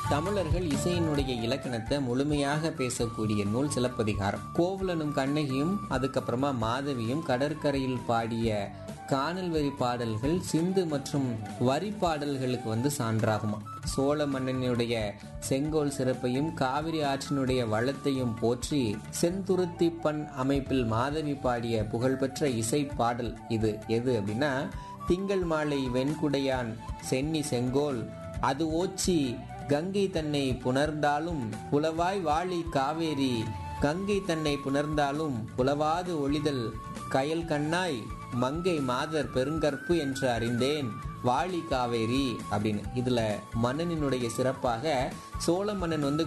தமிழர்கள் இசையினுடைய இலக்கணத்தை முழுமையாக பேசக்கூடிய நூல் சிலப்பதிகாரம் கோவலனும் கண்ணகியும் அதுக்கப்புறமா மாதவியும் கடற்கரையில் பாடிய காணல் வரி பாடல்கள் சிந்து மற்றும் வரி பாடல்களுக்கு வந்து சான்றாகுமா சோழ மன்னனுடைய செங்கோல் சிறப்பையும் காவிரி ஆற்றினுடைய வளத்தையும் போற்றி செந்துருத்தி பண் அமைப்பில் மாதவி பாடிய புகழ்பெற்ற இசை பாடல் இது எது அப்படின்னா திங்கள் மாலை வெண்குடையான் சென்னி செங்கோல் அது ஓச்சி கங்கை தன்னை புணர்ந்தாலும் புலவாய் வாழி காவேரி கங்கை தன்னை புணர்ந்தாலும் புலவாது ஒளிதல் கயல் கண்ணாய் மங்கை மாதர் பெருங்கற்பு என்று அறிந்தேன் வாழி காவேரி அப்படின்னு இதுல மன்னனினுடைய சிறப்பாக சோழ மன்னன் வந்து